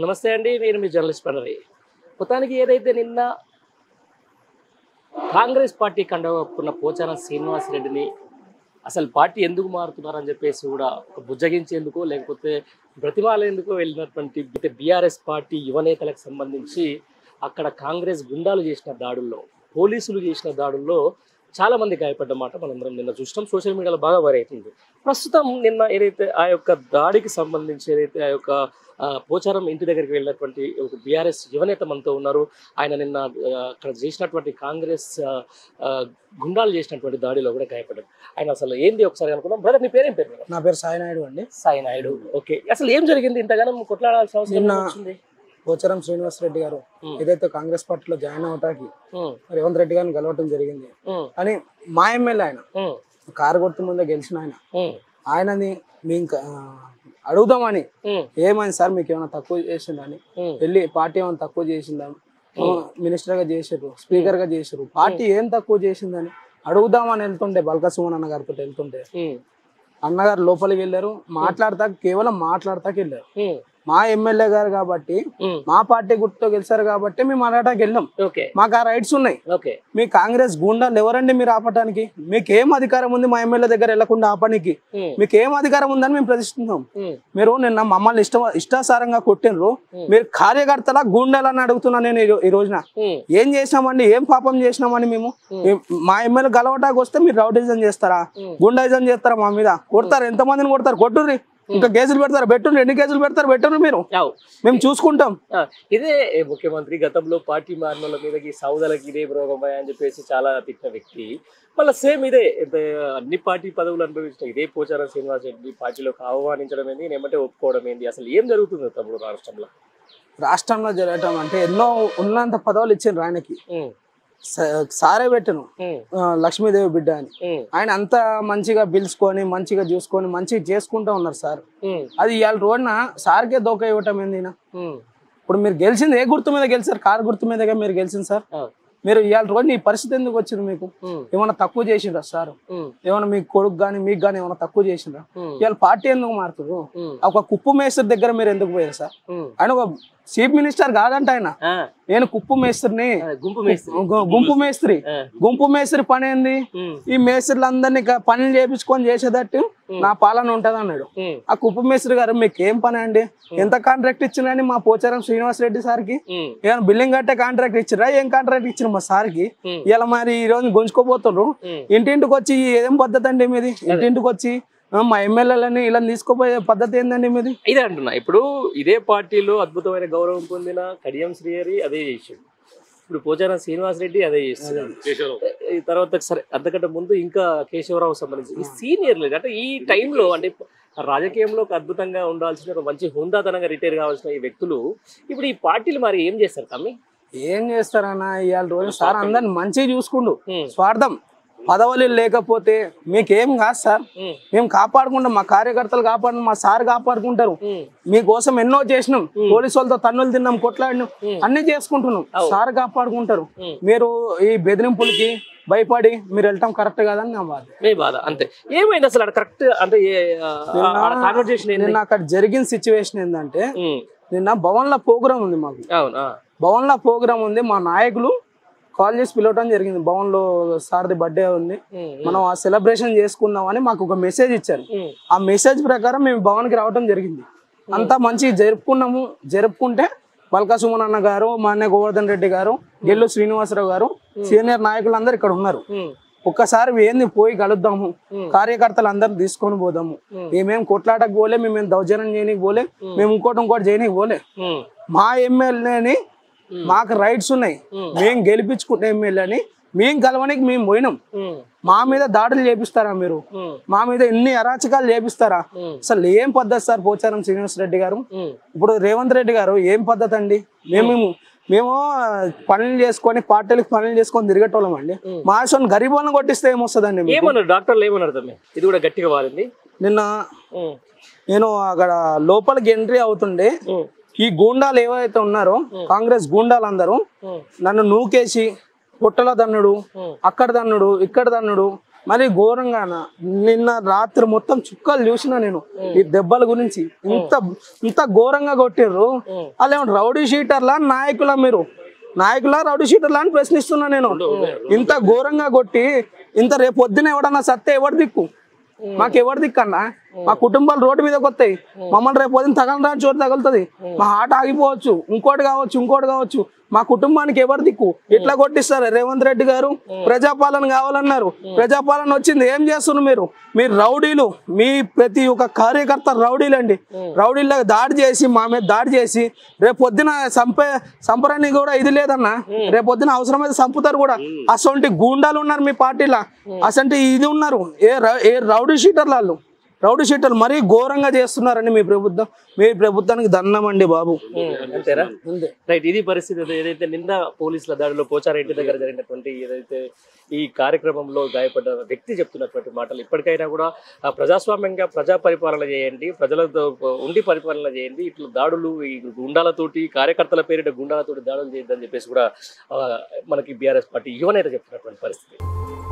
నమస్తే అండి నేను మీ జర్నలిస్ట్ పనరి మొత్తానికి ఏదైతే నిన్న కాంగ్రెస్ పార్టీ కండవప్పున్న పోచారం శ్రీనివాసరెడ్డిని అసలు పార్టీ ఎందుకు మారుతున్నారని చెప్పేసి కూడా ఒక బుజ్జగించేందుకు లేకపోతే బ్రతిమాలేందుకు వెళ్ళినటువంటి బీఆర్ఎస్ పార్టీ యువనేతలకు సంబంధించి అక్కడ కాంగ్రెస్ గుండాలు చేసిన దాడుల్లో పోలీసులు చేసిన దాడుల్లో చాలా మంది గాయపడ్డమాట మనందరం నిన్న చూసినాం సోషల్ మీడియాలో బాగా వైరల్ అవుతుంది ప్రస్తుతం నిన్న ఏదైతే ఆ యొక్క దాడికి సంబంధించి ఏదైతే ఆ యొక్క ఆ, పోచారం ఇంటి దగ్గరికి వెళ్ళినటువంటి ఒక బీఆర్ఎస్ యువనేత మనతో ఉన్నారు ఆయన నిన్న ఆ, అక్కడ చేసినటువంటి కాంగ్రెస్ ఆ, ఆ, గుండాలు చేసినటువంటి దాడిలో కూడా గాయపడ్డారు ఆయన అసలు ఏంది ఒకసారి అనుకున్నాం బ్రదర్ నీ పేరేం పేరు నా పేరు సాయినాయుడు అండి సాయి నాయుడు ఓకే అసలు ఏం జరిగింది ఇంతగానో కొట్లాడాల్సిన అవసరం నిన్న- వచ్చింది పోచారం శ్రీనివాస్ రెడ్డి గారు ఉమ్, ఏదైతే కాంగ్రెస్ పార్టీలో జాయిన్ అవటానికి ఉమ్, రేవంత్ రెడ్డి గారిని గెలవటం జరిగింది ఉమ్, కానీ మా ఎమ్మెల్యే ఆయన ఉమ్, కారు గుర్తు ముందే గెలిచిన ఆయన ఉమ్, ఆయనని మేము క- ఆ, అడుగుదామని ఉమ్, ఏమైంది సార్ మీకు ఏమైనా తక్కువ చేసిందని ఉమ్, వెళ్ళి పార్టీ ఏమైనా తక్కువ చేసిందా మినిస్టర్ గా చేసారు స్పీకర్ గా చేసారు పార్టీ ఏం తక్కువ చేసిందని అడుగుదామని వెళ్తుంటే బల్కా సుమన్ అన్న గారితో వెళ్తుంటే ఉమ్, అన్నగారు లోపలికి వెళ్ళారు మాట్లాడతా కేవలం మాట్లాడతాకి వెళ్ళారు ఉమ్, మా ఎమ్మెల్యే గారు కాబట్టి ఉమ్, మా పార్టీ గుర్తుతో గెలిచారు కాబట్టి మేము అరాటాకి వెళ్ళాం ఓకే మాకు ఆ రైట్స్ ఉన్నాయి ఓకే మీ కాంగ్రెస్ గుండాలు ఎవరండి మీరు ఆపటానికి మీకు ఏం అధికారం ఉంది మా ఎమ్మెల్యే దగ్గర వెళ్లకుండా ఆపడానికి ఉమ్, మీకు ఏం అధికారం ఉందని మేము ప్రశ్నిస్తున్నాం ఉమ్, మీరు నిన్న మమ్మల్ని ఇష్ట ఇష్టాసారంగా కొట్టినరు Hmm. మీరు కార్యకర్తల గుండాలని అడుగుతున్నా నేను ఈ రో- ఈ రోజున ఉమ్, ఏం చేసినామండి ఏం పాపం చేసినామని మేము Hmm. మేము- మా ఎమ్మెల్యే గలవటానికి వస్తే మీరు రౌడిజం చేస్తారా Hmm. గుండాయిజం చేస్తారా మా మీద కొడతారు ఎంతమందిని కొడతారు కొట్టుర్రి ఇంకా కేసులు పెడతారు పెట్టుండ్రి ఎన్ని కేసులు పెడతారు పెట్టుండ్రి మీరు యావ్. మేము చూసుకుంటాం ఆ, ఇదే ముఖ్యమంత్రి గతంలో పార్టీ మారిన వాళ్ళ మీదకి సౌదలకి ఇదే రోగమయ అని చెప్పేసి చాలా తిట్టిన వ్యక్తి మళ్ళీ సేమ్ ఇదే ఇదే అన్ని పార్టీ పదవులు అనుభవించిన ఇదే పోచారం శ్రీనివాస్ రెడ్డి పార్టీలోకి ఆహ్వానించడం ఏంది నేమంటే ఒప్పుకోవడం ఏంది అసలు ఏం జరుగుతుంది తమ్ముడు రాష్ట్రంలో రాష్ట్రంలో జరగటం అంటే ఎన్నో ఉన్నంత పదవులు ఇచ్చిండ్రు ఆయనకి ఉమ్, స- సారే పెట్టను ఉమ్, ఆ, లక్ష్మీదేవి బిడ్డ అని ఉమ్, ఆయన అంత మంచిగా పిలుచుకొని మంచిగా చూసుకొని మంచిగా చేసుకుంటూ ఉన్నారు సార్ ఉమ్, అది ఇవాళ రోజున సార్కే దోక ఇవ్వటం ఏంది ఈయన? ఉమ్, ఇప్పుడు మీరు గెలిచింది ఏ గుర్తు మీద గెలిచారు కారు గుర్తు మీదగా మీరు గెలిచింది సార్ ఆ, మీరు ఇవాళ రోజు ఈ పరిస్థితి ఎందుకు వచ్చింది మీకు ఉమ్, ఏమైనా తక్కువ చేసిండ్రా సార్ ఉమ్, ఏమైనా మీ కొడుకు కానీ మీకు కానీ ఏమైనా తక్కువ చేసిండ్రా ఉమ్, ఇవాళ పార్టీ ఎందుకు మారుతున్నారు ఉమ్, ఒక కుప్పు మేస్త్రి దగ్గర మీరు ఎందుకు పోయారు సార్ ఉమ్. ఆయన ఒక చీఫ్ మినిస్టర్ కాదంట ఆయన ఆ, నేను కుప్పు మేస్త్రిని ఆ, గుంపు మేస్త్రి గు- గుంపు మేస్త్రి ఆ, గుంపు మేస్త్రి పని ఏంది ఉమ్, ఈ మేస్త్రులందరినీ ఇక పనులు చేపించుకొని చేసేటట్టు నా పాలన ఉంటది అన్నాడు ఉమ్, ఆ కుప్ప మేస్త్రి గారు మీకు ఏం పని అండి ఎంత కాంట్రాక్ట్ ఇచ్చినని మా పోచారం శ్రీనివాస్ రెడ్డి సార్కి ఉమ్, ఏమైనా బిల్డింగ్ కట్టే కాంట్రాక్ట్ ఇచ్చిరా ఏం కాంట్రాక్ట్ ఇచ్చారు మా సార్కి ఉమ్, ఇలా మరి ఈ రోజు గుంజుకోబోతున్నారు ఉమ్. ఇంటింటికి వచ్చి ఏం పద్ధతి అండి మీది ఇంటింటికి వచ్చి ఆ, మా ఎమ్మెల్యేలని ఇలా తీసుకుపోయే పద్ధతి ఏందండి మీది ఇదే అంటున్నా ఇప్పుడు ఇదే పార్టీలో అద్భుతమైన గౌరవం పొందిన కడియం శ్రీహరి అదే చేసాడు ఇప్పుడు పోచారం శ్రీనివాస్ రెడ్డి అదే చేస్తున్నాడు ఈ తర్వాత సరే అంతకంటే ముందు ఇంకా కేశవరావు సంబంధించి ఈ సీనియర్ లీడర్ అంటే ఈ టైంలో అంటే రాజకీయంలో ఒక అద్భుతంగా ఉండాల్సిన ఒక మంచి హుందాతనంగా రిటైర్ కావాల్సిన ఈ వ్యక్తులు ఇప్పుడు ఈ పార్టీలు మరి ఏం చేస్తారు తమ్మి ఏం చేస్తారన్న ఇవాళ రోజు సార్ అందరిని మంచిగా చూసుకుండు ఉమ్, స్వార్థం పదవులు లేకపోతే మీకేం కాదు సార్ ఉమ్, మేము కాపాడుకుంటాం మా కార్యకర్తలు కాపాడు మా సార్ కాపాడుకుంటారు ఉమ్, మీకోసం ఎన్నో చేసినాం పోలీసు వాళ్ళతో తన్నులు తిన్నాం కొట్లాడినాం ఉమ్. అన్ని చేసుకుంటున్నాం సార్ కాపాడుకుంటారు ఉమ్. మీరు ఈ బెదిరింపులకి భయపడి మీరు వెళ్ళటం కరెక్ట్ కాదని నా బాధ మీ బాధ అంతే ఏమైంది అసలు అక్కడ కరెక్ట్ అంటే కాన్వర్జేషన్ ఏంది నిన్న అక్కడ జరిగిన సిచ్యువేషన్ ఏంటంటే ఉమ్, నిన్న భవన్ల ప్రోగ్రామ్ ఉంది మాకు అవును ఆ, భవన్ల ప్రోగ్రామ్ ఉంది మా నాయకులు కాల్ చేసి పిలవటం జరిగింది భవన్ లో సార్ది బర్త్డే ఉంది ఉమ్, మనం ఆ సెలబ్రేషన్ చేసుకుందామని మాకు ఒక మెసేజ్ ఇచ్చారు ఉమ్, ఆ మెసేజ్ ప్రకారం మేము భవన్కి రావటం జరిగింది అంతా మంచి జరుపుకున్నాము జరుపుకుంటే బల్కా సుమన్ అన్న గారు మాన్య గోవర్ధన్ రెడ్డి గారు గెల్లు శ్రీనివాసరావు గారు సీనియర్ నాయకులందరూ ఇక్కడ ఉన్నారు ఉమ్, ఒక్కసారి ఏంది పోయి కలుద్దాము Hmm. కార్యకర్తలు అందరు తీసుకొని పోదాము Hmm. మేమేం కొట్లాటకు పోలే మేమేం దౌర్జన్యం చేయనీకి పోలే మేము ఇంకోటి ఇంకోటి చేయనీకి పోలే ఉమ్, మా ఎమ్మెల్యేని మాకు రైట్స్ ఉన్నాయి Hmm. మేము గెలిపించుకుంటే ఎమ్మెల్యేని మేము కలవనికి మేము పోయినాం ఉమ్, మా మీద దాడులు చేపిస్తారా మీరు ఉమ్, మా మీద ఎన్ని అరాచకాలు చేపిస్తారా ఉమ్, అసలు ఏం పద్ధతి సార్ పోచారం శ్రీనివాస్ రెడ్డి గారు ఉమ్, ఇప్పుడు రేవంత్ రెడ్డి గారు ఏం పద్ధతి అండి మేము మేము పనులు చేసుకొని పార్టీలకు పనులు చేసుకొని తిరిగేటోళ్ళం అండి మా సొంత గరీబులను కొట్టిస్తే ఏమొస్తుందండి మీకు? ఏమన్నారు డాక్టర్లు ఏమన్నారు తమ్మి ఇది కూడా గట్టిగా వారింది నిన్న ఉమ్, నేను అక్కడ లోపలికి ఎంట్రీ అవుతుండే ఉమ్, ఈ గూండాలు ఏవైతే ఉన్నారో కాంగ్రెస్ గూండాలు అందరూ ఉమ్, నన్ను నూకేసి పుట్టల దన్నుడు ఉమ్, అక్కడ దన్నుడు ఇక్కడ దన్నుడు మరి ఘోరంగాన నిన్న రాత్రి మొత్తం చుక్కలు చూసిన నేను ఈ దెబ్బల గురించి ఇంత ఇంత ఘోరంగా కొట్టిర్రు అలా రౌడీ షీటర్లా నాయకులా మీరు నాయకులా రౌడీ షీటర్లా అని ప్రశ్నిస్తున్నా నేను ఇంత ఘోరంగా కొట్టి ఇంత రేపు పొద్దున ఎవడన్నా సత్తే ఎవడు దిక్కు మాకు ఎవరు దిక్కన్నా మా కుటుంబాలు రోడ్డు మీదకి వస్తాయి మమ్మల్ని రేపు పొద్దున తగలని రాని చోటు తగులుతుంది మా ఆట ఆగిపోవచ్చు ఇంకోటి కావచ్చు ఇంకోటి కావచ్చు మా కుటుంబానికి ఎవరు దిక్కు ఎట్లా కొట్టిస్తారు రేవంత్ రెడ్డి గారు ప్రజాపాలన కావాలన్నారు ప్రజాపాలన వచ్చింది ఏం చేస్తున్నారు మీరు మీరు రౌడీలు మీ ప్రతి ఒక్క కార్యకర్త రౌడీలండి రౌడీలకు దాడి చేసి మా మీద దాడి చేసి రేపు పొద్దున చంపే చంపరానికి కూడా ఇది లేదన్నా రేపు పొద్దున అవసరమైతే చంపుతారు కూడా అసొంటి గూండాలు ఉన్నారు మీ పార్టీలో అసంటి ఇది ఉన్నారు ఏ రౌ- ఏ రౌడీ షీటర్లు వాళ్ళు రౌడీ షీటర్లు మరీ ఘోరంగా చేస్తున్నారండి మీ ప్రభుత్వం మీ ప్రభుత్వానికి దండమండి బాబు అంతేరా అంతే రైట్ ఇది పరిస్థితి ఏదో- ఏదైతే నిన్న పోలీసుల దాడిలో పోచారెడ్డి దగ్గర జరిగినటువంటి ఏదైతే ఈ కార్యక్రమంలో గాయపడ్డ వ్యక్తి చెప్తున్నటువంటి మాటలు ఇప్పటికైనా కూడా ఆ ప్రజాస్వామ్యంగా ప్రజా పరిపాలన చేయండి ప్రజలతో ఉండి పరిపాలన చేయండి ఇట్లా దాడులు ఈ గుండాలతోటి కార్యకర్తల పేరిట గుండాలతోటి దాడులు చేయొద్దని చెప్పేసి కూడా ఆ, మనకి బీఆర్ఎస్ పార్టీ యువనేత చెప్తున్నటువంటి పరిస్థితి